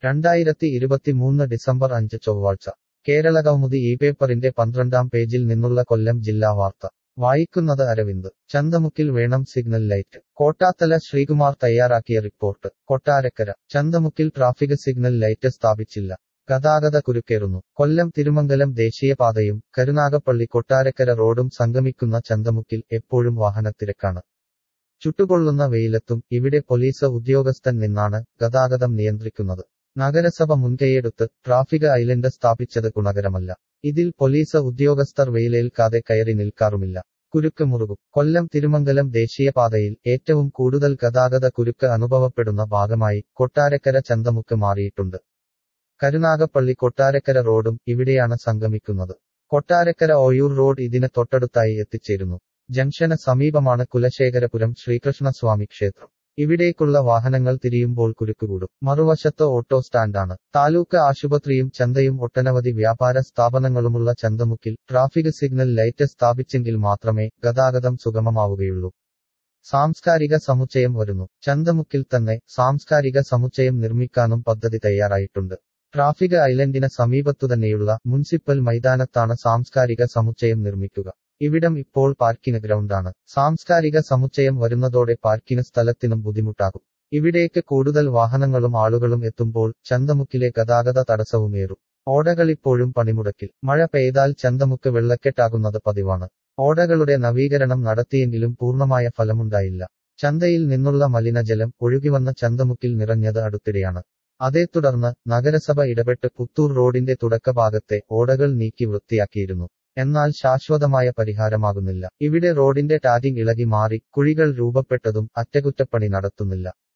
രണ്ടായിരത്തി ഇരുപത്തിമൂന്ന് ഡിസംബർ അഞ്ച് ചൊവ്വാഴ്ച കേരള കൗമുദി ഈ പേപ്പറിന്റെ പന്ത്രണ്ടാം പേജിൽ നിന്നുള്ള കൊല്ലം ജില്ലാ വാർത്ത വായിക്കുന്നത് അരവിന്ദ് ചന്തമുക്കിൽ വേണം സിഗ്നൽ ലൈറ്റ് കോട്ടാത്തല ശ്രീകുമാർ തയ്യാറാക്കിയ റിപ്പോർട്ട് കൊട്ടാരക്കര ചന്തമുക്കിൽ ട്രാഫിക് സിഗ്നൽ ലൈറ്റ് സ്ഥാപിച്ചില്ല ഗതാഗത കുരുക്കേറുന്നു കൊല്ലം തിരുമംഗലം ദേശീയപാതയും കരുനാഗപ്പള്ളി കൊട്ടാരക്കര റോഡും സംഗമിക്കുന്ന ചന്തമുക്കിൽ എപ്പോഴും വാഹനത്തിരക്കാണ് ചുട്ടുകൊള്ളുന്ന വെയിലത്തും ഇവിടെ പോലീസ് ഉദ്യോഗസ്ഥൻ നിന്നാണ് ഗതാഗതം നിയന്ത്രിക്കുന്നത് നഗരസഭ മുൻകൈയെടുത്ത് ട്രാഫിക് ഐലൻഡ് സ്ഥാപിച്ചത് ഗുണകരമല്ല ഇതിൽ പോലീസ് ഉദ്യോഗസ്ഥർ വെയിലേൽക്കാതെ കയറി നിൽക്കാറുമില്ല കുരുക്ക് മുറുകും കൊല്ലം തിരുമംഗലം ദേശീയപാതയിൽ ഏറ്റവും കൂടുതൽ ഗതാഗത കുരുക്ക് അനുഭവപ്പെടുന്ന ഭാഗമായി കൊട്ടാരക്കര ചന്തമുക്ക് മാറിയിട്ടുണ്ട് കരുനാഗപ്പള്ളി കൊട്ടാരക്കര റോഡും ഇവിടെയാണ് സംഗമിക്കുന്നത് കൊട്ടാരക്കര ഓയൂർ റോഡ് ഇതിന് തൊട്ടടുത്തായി എത്തിച്ചേരുന്നു ജംഗ്ഷന് സമീപമാണ് കുലശേഖരപുരം ശ്രീകൃഷ്ണസ്വാമി ക്ഷേത്രം ഇവിടേക്കുള്ള വാഹനങ്ങൾ തിരിയുമ്പോൾ കുരുക്കുകൂടും മറുവശത്ത് ഓട്ടോ സ്റ്റാൻഡാണ് താലൂക്ക് ആശുപത്രിയും ചന്തയും ഒട്ടനവധി വ്യാപാര സ്ഥാപനങ്ങളുമുള്ള ചന്തമുക്കിൽ ട്രാഫിക് സിഗ്നൽ ലൈറ്റ് സ്ഥാപിച്ചെങ്കിൽ മാത്രമേ ഗതാഗതം സുഗമമാവുകയുള്ളൂ സാംസ്കാരിക സമുച്ചയം വരുന്നു ചന്തമുക്കിൽ തന്നെ സാംസ്കാരിക സമുച്ചയം നിർമ്മിക്കാനും പദ്ധതി തയ്യാറായിട്ടുണ്ട് ട്രാഫിക് ഐലൻഡിന് സമീപത്തുതന്നെയുള്ള മുനിസിപ്പൽ മൈതാനത്താണ് സാംസ്കാരിക സമുച്ചയം നിർമ്മിക്കുക ഇവിടം ഇപ്പോൾ പാർക്കിന് ഗ്രൗണ്ടാണ് സാംസ്കാരിക സമുച്ചയം വരുന്നതോടെ പാർക്കിന് സ്ഥലത്തിനും ബുദ്ധിമുട്ടാകും ഇവിടേക്ക് കൂടുതൽ വാഹനങ്ങളും ആളുകളും എത്തുമ്പോൾ ചന്തമുക്കിലെ ഗതാഗത തടസ്സവുമേറും ഓടകളിപ്പോഴും പണിമുടക്കിൽ മഴ പെയ്താൽ ചന്തമുക്ക് വെള്ളക്കെട്ടാകുന്നത് പതിവാണ് ഓടകളുടെ നവീകരണം നടത്തിയെങ്കിലും പൂർണ്ണമായ ഫലമുണ്ടായില്ല ചന്തയിൽ നിന്നുള്ള മലിനജലം ഒഴുകിവന്ന ചന്തമുക്കിൽ നിറഞ്ഞത് അടുത്തിടെയാണ് അതേ തുടർന്ന് നഗരസഭ ഇടപെട്ട് പുത്തൂർ റോഡിന്റെ തുടക്കഭാഗത്തെ ഓടകൾ നീക്കി വൃത്തിയാക്കിയിരുന്നു എന്നാൽ ശാശ്വതമായ പരിഹാരമാകുന്നില്ല ഇവിടെ റോഡിന്റെ ടാഗിംഗ് ഇളകി മാറി കുഴികൾ രൂപപ്പെട്ടതും അറ്റകുറ്റപ്പണി നടത്തുന്നില്ല